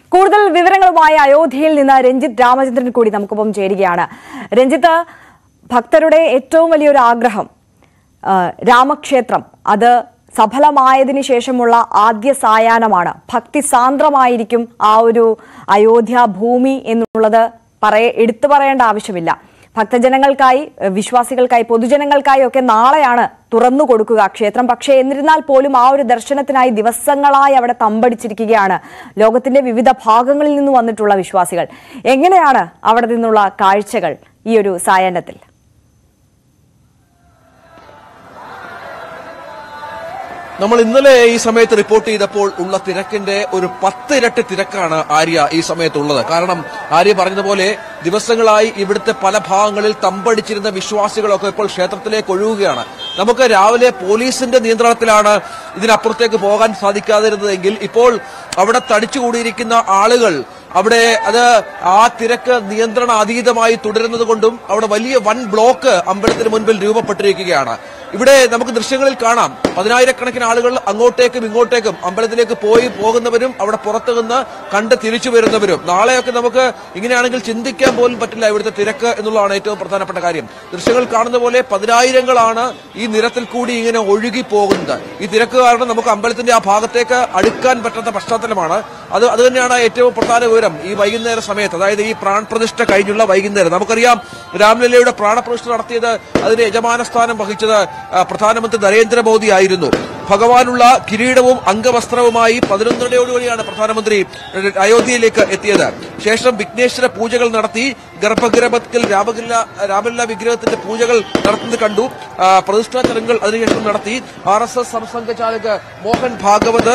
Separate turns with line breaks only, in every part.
കൂടുതൽ വിവരങ്ങളുമായി അയോധ്യയിൽ നിന്ന് രഞ്ജിത്ത് രാമചന്ദ്രൻ കൂടി നമുക്കൊപ്പം ചേരുകയാണ് രഞ്ജിത്ത് ഭക്തരുടെ ഏറ്റവും വലിയൊരു ആഗ്രഹം ആ, രാമക്ഷേത്രം അത് സഫലമായതിനു ശേഷമുള്ള ആദ്യ സായാഹ്നമാണ് ഭക്തി സാന്ദ്രമായിരിക്കും ആ ഒരു അയോധ്യ ഭൂമി എന്നുള്ളത് പറയ എടുത്തു പറയേണ്ട ആവശ്യമില്ല ഭക്തജനങ്ങൾക്കായി ഏഹ്, വിശ്വാസികൾക്കായി പൊതുജനങ്ങൾക്കായി ഒക്കെ നാളെയാണ് തുറന്നു കൊടുക്കുക ക്ഷേത്രം പക്ഷേ എന്നിരുന്നാൽ പോലും ആ ഒരു ദർശനത്തിനായി ദിവസങ്ങളായി അവിടെ തമ്പടിച്ചിരിക്കുകയാണ് ലോകത്തിന്റെ വിവിധ ഭാഗങ്ങളിൽ നിന്ന് വന്നിട്ടുള്ള വിശ്വാസികൾ എങ്ങനെയാണ് അവിടെ നിന്നുള്ള കാഴ്ചകൾ ഈ ഒരു സായാഹ്നത്തിൽ
നമ്മൾ ഇന്നലെ ഈ സമയത്ത് റിപ്പോർട്ട് ചെയ്തപ്പോൾ ഉള്ള തിരക്കിന്റെ ഒരു പത്ത് ഇരട്ടി തിരക്കാണ് ആര്യ ഈ സമയത്തുള്ളത് കാരണം ആര്യ പറഞ്ഞതുപോലെ ദിവസങ്ങളായി ഇവിടുത്തെ പല ഭാഗങ്ങളിൽ തമ്പടിച്ചിരുന്ന വിശ്വാസികളൊക്കെ ഇപ്പോൾ ക്ഷേത്രത്തിലേക്ക് ഒഴുകുകയാണ് നമുക്ക് രാവിലെ പോലീസിന്റെ നിയന്ത്രണത്തിലാണ് ഇതിനപ്പുറത്തേക്ക് പോകാൻ സാധിക്കാതിരുന്നതെങ്കിൽ ഇപ്പോൾ അവിടെ തടിച്ചുകൂടിയിരിക്കുന്ന ആളുകൾ അവിടെ അത് ആ തിരക്ക് നിയന്ത്രണ അതീതമായി തുടരുന്നത് കൊണ്ടും അവിടെ വലിയ വൻ ബ്ലോക്ക് അമ്പലത്തിന് മുൻപിൽ രൂപപ്പെട്ടിരിക്കുകയാണ് ഇവിടെ നമുക്ക് ദൃശ്യങ്ങളിൽ കാണാം പതിനായിരക്കണക്കിന് ആളുകൾ അങ്ങോട്ടേക്കും ഇങ്ങോട്ടേക്കും അമ്പലത്തിലേക്ക് പോയി പോകുന്നവരും അവിടെ പുറത്തു നിന്ന് കണ്ട് തിരിച്ചു വരുന്നവരും നാളെയൊക്കെ നമുക്ക് ഇങ്ങനെയാണെങ്കിൽ ചിന്തിക്കാൻ പോലും പറ്റില്ല ഇവിടുത്തെ തിരക്ക് എന്നുള്ളതാണ് ഏറ്റവും പ്രധാനപ്പെട്ട കാര്യം ദൃശ്യങ്ങൾ കാണുന്ന പോലെ പതിനായിരങ്ങളാണ് ഈ നിരത്തിൽ കൂടി ഇങ്ങനെ ഒഴുകി പോകുന്നത് ഈ തിരക്ക് കാരണം നമുക്ക് അമ്പലത്തിന്റെ ആ ഭാഗത്തേക്ക് അടുക്കാൻ പറ്റാത്ത പശ്ചാത്തലമാണ് അത് അത് തന്നെയാണ് ഏറ്റവും പ്രധാന വിവരം ഈ വൈകുന്നേര സമയത്ത് അതായത് ഈ പ്രാൺപ്രതിഷ്ഠ കഴിഞ്ഞുള്ള വൈകുന്നേരം നമുക്കറിയാം രാംലല്ലയുടെ പ്രാണപ്രതിഷ്ഠ നടത്തിയത് അതിന്റെ യജമാന സ്ഥാനം വഹിച്ചത് ആ, പ്രധാനമന്ത്രി നരേന്ദ്രമോദി ആയിരുന്നു ഭഗവാനുള്ള കിരീടവും അംഗവസ്ത്രവുമായി പതിനൊന്നരയോടുകൂടിയാണ് പ്രധാനമന്ത്രി അയോധ്യയിലേക്ക് എത്തിയത് ശേഷം വിഘ്നേശ്വര പൂജകൾ നടത്തി ഗർഭഗൃഹത്തിൽ രാമകില്ല രാമല്ല വിഗ്രഹത്തിന്റെ പൂജകൾ നടത്തുന്നത് കണ്ടു ആ, പ്രതിഷ്ഠാ ചടങ്ങുകൾ അതിനുശേഷം നടത്തി ആർ എസ് എസ് സംസംഘചാലക് മോഹൻ ഭാഗവത്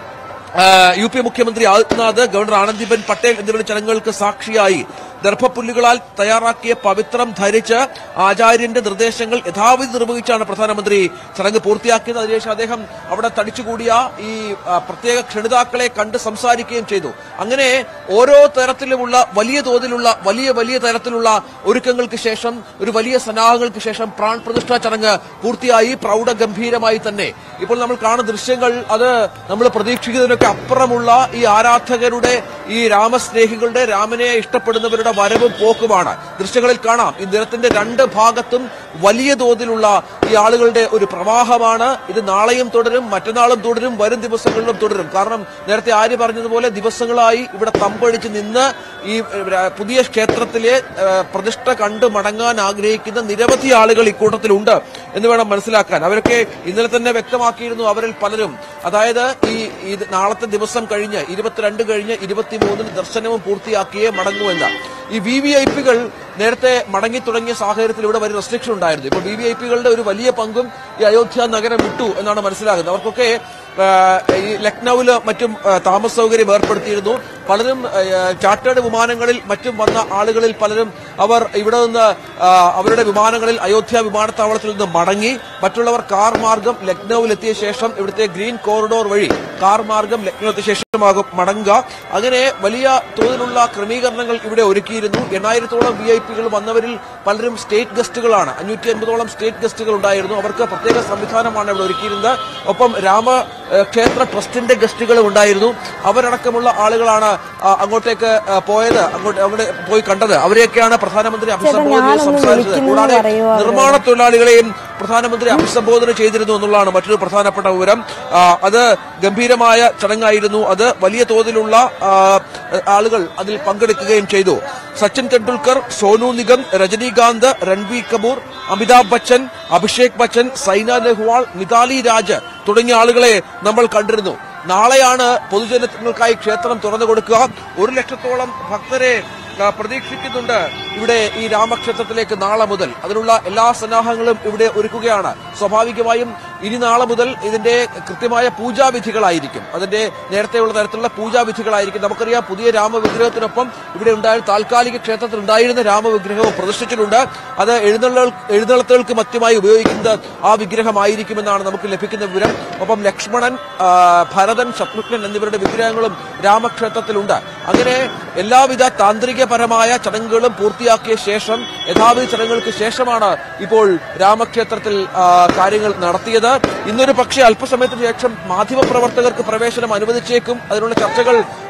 ആ, യു പി മുഖ്യമന്ത്രി ആദിത്യനാഥ് ഗവർണർ ആനന്ദിബെൻ പട്ടേൽ എന്നിവരുടെ ചടങ്ങുകൾക്ക് സാക്ഷിയായി ദർഭപ്പുല്ലുകളാൽ തയ്യാറാക്കിയ പവിത്രം ധരിച്ച് ആചാര്യന്റെ നിർദ്ദേശങ്ങൾ യഥാവിധി നിർവഹിച്ചാണ് പ്രധാനമന്ത്രി ചടങ്ങ് പൂർത്തിയാക്കിയത് അതിനുശേഷം അദ്ദേഹം അവിടെ തടിച്ചുകൂടിയ ഈ ആ, പ്രത്യേക ക്ഷണിതാക്കളെ കണ്ട് സംസാരിക്കുകയും ചെയ്തു അങ്ങനെ ഓരോ തരത്തിലുമുള്ള വലിയ തോതിലുള്ള വലിയ വലിയ തരത്തിലുള്ള ഒരുക്കങ്ങൾക്ക് ശേഷം ഒരു വലിയ സന്നാഹങ്ങൾക്ക് ശേഷം പ്രാൺ പ്രതിഷ്ഠാ ചടങ്ങ് പൂർത്തിയായി പ്രൗഢഗംഭീരമായി തന്നെ ഇപ്പോൾ നമ്മൾ കാണുന്ന ദൃശ്യങ്ങൾ അത് നമ്മൾ പ്രതീക്ഷിക്കുന്നതിനൊക്കെ അപ്പുറമുള്ള ഈ ആരാധകരുടെ ഈ രാമസ്നേഹികളുടെ രാമനെ ഇഷ്ടപ്പെടുന്നവരുടെ വരവും പോക്കുമാണ് ദൃശ്യങ്ങളിൽ കാണാം ഈ നിരത്തിന്റെ രണ്ട് ഭാഗത്തും വലിയ തോതിലുള്ള ഈ ആളുകളുടെ ഒരു പ്രവാഹമാണ് ഇത് നാളെയും തുടരും മറ്റന്നാളും തുടരും വരും ദിവസങ്ങളിലും തുടരും കാരണം നേരത്തെ ആര്യ പറഞ്ഞതുപോലെ ദിവസങ്ങളായി ഇവിടെ തമ്പടിച്ച് നിന്ന് ഈ ഏഹ്, പുതിയ ക്ഷേത്രത്തിലെ ഏഹ്, പ്രതിഷ്ഠ കണ്ട് മടങ്ങാൻ ആഗ്രഹിക്കുന്ന നിരവധി ആളുകൾ ഇക്കൂട്ടത്തിലുണ്ട് എന്ന് വേണം മനസ്സിലാക്കാൻ അവരൊക്കെ ഇന്നലെ തന്നെ വ്യക്തമാക്കിയിരുന്നു അവരിൽ പലരും അതായത് ഈ ഇത് നാളത്തെ ദിവസം കഴിഞ്ഞ് ഇരുപത്തിരണ്ട് കഴിഞ്ഞ് ഇരുപത്തിമൂന്നിന് ദർശനവും പൂർത്തിയാക്കിയേ മടങ്ങുമെന്ന് ഈ വി വി ഐ പികൾ നേരത്തെ മടങ്ങി തുടങ്ങിയ സാഹചര്യത്തിൽ ഇവിടെ വലിയ റെസ്ട്രിക്ഷൻ ഉണ്ടായിരുന്നു ഇപ്പോൾ വി വി ഐ പികളുടെ ഒരു വലിയ പങ്കും ഈ അയോധ്യ നഗരം വിട്ടു എന്നാണ് മനസ്സിലാകുന്നത് അവർക്കൊക്കെ ആ, ഈ ലക്നൌവില് മറ്റും ആ, താമസ സൗകര്യം ഏർപ്പെടുത്തിയിരുന്നു പലരും ആ, ചാർട്ടേഡ് വിമാനങ്ങളിൽ മറ്റും വന്ന ആളുകളിൽ പലരും അവർ ഇവിടെ നിന്ന് ആ, അവരുടെ വിമാനങ്ങളിൽ അയോധ്യ വിമാനത്താവളത്തിൽ നിന്ന് മടങ്ങി മറ്റുള്ളവർ കാർ മാർഗം ലക്നൌവിലെത്തിയ ശേഷം ഇവിടുത്തെ ഗ്രീൻ കോറിഡോർ വഴി കാർ മാർഗം ലക്നൌവെത്തിയ ശേഷമാകും മടങ്ങുക അങ്ങനെ വലിയ തോതിലുള്ള ക്രമീകരണങ്ങൾ ഇവിടെ ഒരുക്കിയിരുന്നു എണ്ണായിരത്തോളം വി ഐ പികൾ വന്നവരിൽ പലരും സ്റ്റേറ്റ് ഗസ്റ്റുകളാണ് അഞ്ഞൂറ്റി അൻപതോളം സ്റ്റേറ്റ് ഗസ്റ്റുകൾ ഉണ്ടായിരുന്നു അവർക്ക് പ്രത്യേക സംവിധാനമാണ് ഇവിടെ ഒരുക്കിയിരുന്നത് ഒപ്പം രാമ ഏഹ്, ക്ഷേത്ര ട്രസ്റ്റിന്റെ ഗസ്റ്റുകളും ഉണ്ടായിരുന്നു അവരടക്കമുള്ള ആളുകളാണ് ആ, അങ്ങോട്ടേക്ക് ആ, പോയത് അങ്ങോട്ട് അവിടെ പോയി കണ്ടത് അവരെയൊക്കെയാണ് പ്രധാനമന്ത്രി അഭിസംബോധന ചെയ്ത്
ഞാനൊന്ന്
സംസാരിച്ചത്
വിളിക്കുന്നു
കൂടാതെ
പറയുമോ അവരോട്?
നിർമ്മാണ തൊഴിലാളികളെയും പ്രധാനമന്ത്രി അഭിസംബോധന ചെയ്തിരുന്നു എന്നുള്ളതാണ് മറ്റൊരു പ്രധാനപ്പെട്ട വിവരം ആ, അത് ഗംഭീരമായ ചടങ്ങായിരുന്നു അത് വലിയ തോതിലുള്ള ആ, ആളുകൾ അതിൽ പങ്കെടുക്കുകയും ചെയ്തു സച്ചിൻ തെണ്ടുൽക്കർ സോനു നിഗം രജനീകാന്ത് രൺബീർ കപൂർ അമിതാഭ് ബച്ചൻ അഭിഷേക് ബച്ചൻ സൈന നെഹ്വാൾ മിതാലി രാജ് തുടങ്ങിയ ആളുകളെ നമ്മൾ കണ്ടിരുന്നു നാളെയാണ് പൊതുജനങ്ങൾക്കായി ക്ഷേത്രം തുറന്നു കൊടുക്കുക ഒരു ലക്ഷത്തോളം ഭക്തരെ ആ, പ്രതീക്ഷിക്കുന്നുണ്ട് ഇവിടെ ഈ രാമക്ഷേത്രത്തിലേക്ക് നാളെ മുതൽ അതിനുള്ള എല്ലാ സന്നാഹങ്ങളും ഇവിടെ ഒരുക്കുകയാണ് സ്വാഭാവികമായും ഇനി നാളെ മുതൽ ഇതിന്റെ കൃത്യമായ പൂജാവിധികളായിരിക്കും അതിന്റെ നേരത്തെയുള്ള തരത്തിലുള്ള പൂജാവിധികളായിരിക്കും നമുക്കറിയാം പുതിയ രാമവിഗ്രഹത്തിനൊപ്പം ഇവിടെ ഉണ്ടായ താൽക്കാലിക ക്ഷേത്രത്തിൽ ഉണ്ടായിരുന്ന രാമവിഗ്രഹവും പ്രതിഷ്ഠിച്ചിട്ടുണ്ട് അത് എഴുന്നള്ള എഴുന്നള്ളത്തുകൾക്ക് മറ്റുമായി ഉപയോഗിക്കുന്നത് ആ വിഗ്രഹമായിരിക്കുമെന്നാണ് നമുക്ക് ലഭിക്കുന്ന വിവരം ഒപ്പം ലക്ഷ്മണൻ ആ, ഭരതൻ ശത്രുഘ്നൻ എന്നിവരുടെ വിഗ്രഹങ്ങളും രാമക്ഷേത്രത്തിലുണ്ട് അങ്ങനെ എല്ലാവിധ താന്ത്രികപരമായ ചടങ്ങുകളും പൂർത്തിയാക്കിയ ശേഷം യഥാവിധി ചടങ്ങുകൾക്ക് ശേഷമാണ് ഇപ്പോൾ രാമക്ഷേത്രത്തിൽ ആ, കാര്യങ്ങൾ നടത്തിയത് ഇന്നൊരു പക്ഷേ അല്പസമയത്തിന് ശേഷം മാധ്യമപ്രവർത്തകർക്ക് പ്രവേശനം അനുവദിച്ചേക്കും അതിനുള്ള ചർച്ചകൾ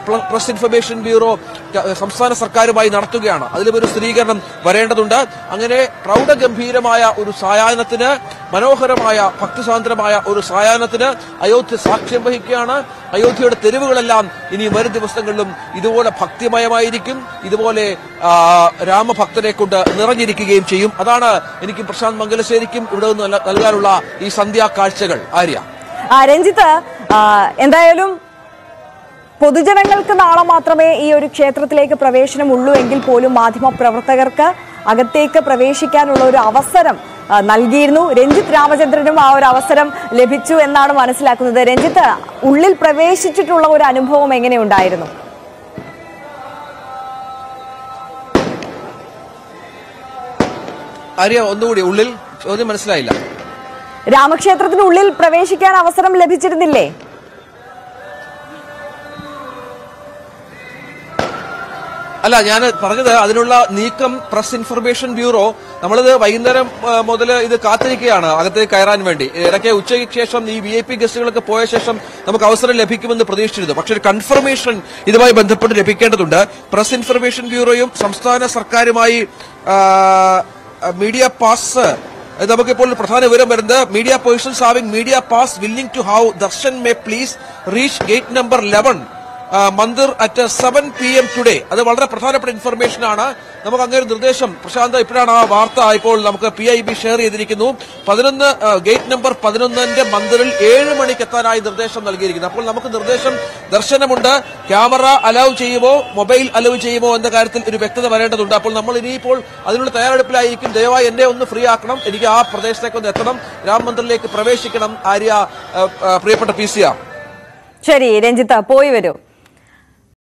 പ്ല- പ്രസ് ഇൻഫർമേഷൻ ബ്യൂറോ ക- സംസ്ഥാന സർക്കാരുമായി നടത്തുകയാണ് അതിലും ഒരു സ്ഥിരീകരണം വരേണ്ടതുണ്ട് അങ്ങനെ പ്രൗഢഗംഭീരമായ ഒരു സായാഹ്നത്തിന് മനോഹരമായ ഭക്തിസാന്ദ്രമായ ഒരു സായാഹ്നത്തിന് അയോധ്യ സാക്ഷ്യം വഹിക്കുകയാണ് അയോധ്യയുടെ തെരുവുകളെല്ലാം ഇനി വരും ദിവസങ്ങളിലും ഇതുപോലെ ഭക്തിമയമായിരിക്കും ഇതുപോലെ ആ, രാമഭക്തരെ കൊണ്ട് നിറഞ്ഞിരിക്കുകയും ചെയ്യും അതാണ് എനിക്ക് പ്രശാന്ത് മംഗലശ്ശേരിക്കും ഇവിടെ നിന്ന് നൽക- നൽകാനുള്ള ഈ സന്ധ്യാ കാഴ്ചകൾ ആര്യ
ആ, രഞ്ജിത്ത് ആ, എന്തായാലും പൊതുജനങ്ങൾക്ക് നാളെ മാത്രമേ ഈ ഒരു ക്ഷേത്രത്തിലേക്ക് പ്രവേശനമുള്ളൂ എങ്കിൽ പോലും മാധ്യമ പ്രവർത്തകർക്ക് അകത്തേക്ക് പ്രവേശിക്കാനുള്ള ഒരു അവസരം ആ, നൽകിയിരുന്നു രഞ്ജിത്ത് രാമചന്ദ്രനും ആ ഒരു അവസരം ലഭിച്ചു എന്നാണ് മനസ്സിലാക്കുന്നത് രഞ്ജിത്ത് ഉള്ളിൽ പ്രവേശിച്ചിട്ടുള്ള ഒരു അനുഭവം എങ്ങനെയുണ്ടായിരുന്നു
ആര്യ ഒന്നുകൂടി ഉള്ളിൽ ചോദ്യം മനസ്സിലായില്ല
രാമക്ഷേത്രത്തിനുള്ളിൽ പ്രവേശിക്കാൻ അവസരം ലഭിച്ചിരുന്നില്ലേ
അല്ല ഞാൻ പറഞ്ഞത് അതിനുള്ള നീക്കം പ്രസ് ഇൻഫർമേഷൻ ബ്യൂറോ നമ്മളിത് വൈകുന്നേരം മുതൽ ഇത് കാത്തിരിക്കുകയാണ് അകത്തേക്ക് കയറാൻ വേണ്ടി ഇടയ്ക്ക് ഉച്ചയ്ക്ക് ശേഷം ഈ വി ഐ പി ഗസ്റ്റുകളൊക്കെ പോയ ശേഷം നമുക്ക് അവസരം ലഭിക്കുമെന്ന് പ്രതീക്ഷിച്ചിരുന്നു പക്ഷേ ഒരു കൺഫർമേഷൻ ഇതുമായി ബന്ധപ്പെട്ട് ലഭിക്കേണ്ടതുണ്ട് പ്രസ് ഇൻഫർമേഷൻ ബ്യൂറോയും സംസ്ഥാന സർക്കാരുമായി ആ, മീഡിയ പാസ് ഇത് നമുക്കിപ്പോൾ ഒരു പ്രധാന വിവരം വരുന്നത് media persons having media pass willing to have darshan may please reach gate number eleven mandir at seven P M today അത് വളരെ പ്രധാനപ്പെട്ട ഇൻഫർമേഷൻ ആണ് നമുക്ക് അങ്ങനെ ഒരു നിർദ്ദേശം പ്രശാന്ത് ഇപ്പോഴാണ് ആ വാർത്ത ഇപ്പോൾ നമുക്ക് പി ഐ ബി ഷെയർ ചെയ്തിരിക്കുന്നു പതിനൊന്ന് ഗേറ്റ് നമ്പർ പതിനൊന്നിന്റെ മന്ദിറിൽ ഏഴ് മണിക്ക് എത്താനായി നിർദ്ദേശം നൽകിയിരിക്കുന്നു അപ്പോൾ നമുക്ക് നിർദ്ദേശം ദർശനമുണ്ട് ക്യാമറ അലൗ ചെയ്യുമോ മൊബൈൽ അലൗ ചെയ്യുമോ എന്ന കാര്യത്തിൽ ഒരു വ്യക്തത വരേണ്ടതുണ്ട് അപ്പോൾ നമ്മൾ ഇനിയിപ്പോൾ അതിനുള്ള തയ്യാറെടുപ്പിലായിരിക്കും ദയവായി എന്നെ ഒന്ന് ഫ്രീ ആക്കണം എനിക്ക് ആ പ്രദേശത്തേക്ക് ഒന്ന് എത്തണം രാം മന്ദിറിലേക്ക് പ്രവേശിക്കണം ആര്യ ആ, ആ, പ്രിയപ്പെട്ട പി സി ആർ
ശരി രഞ്ജിത്ത് പോയി വരൂ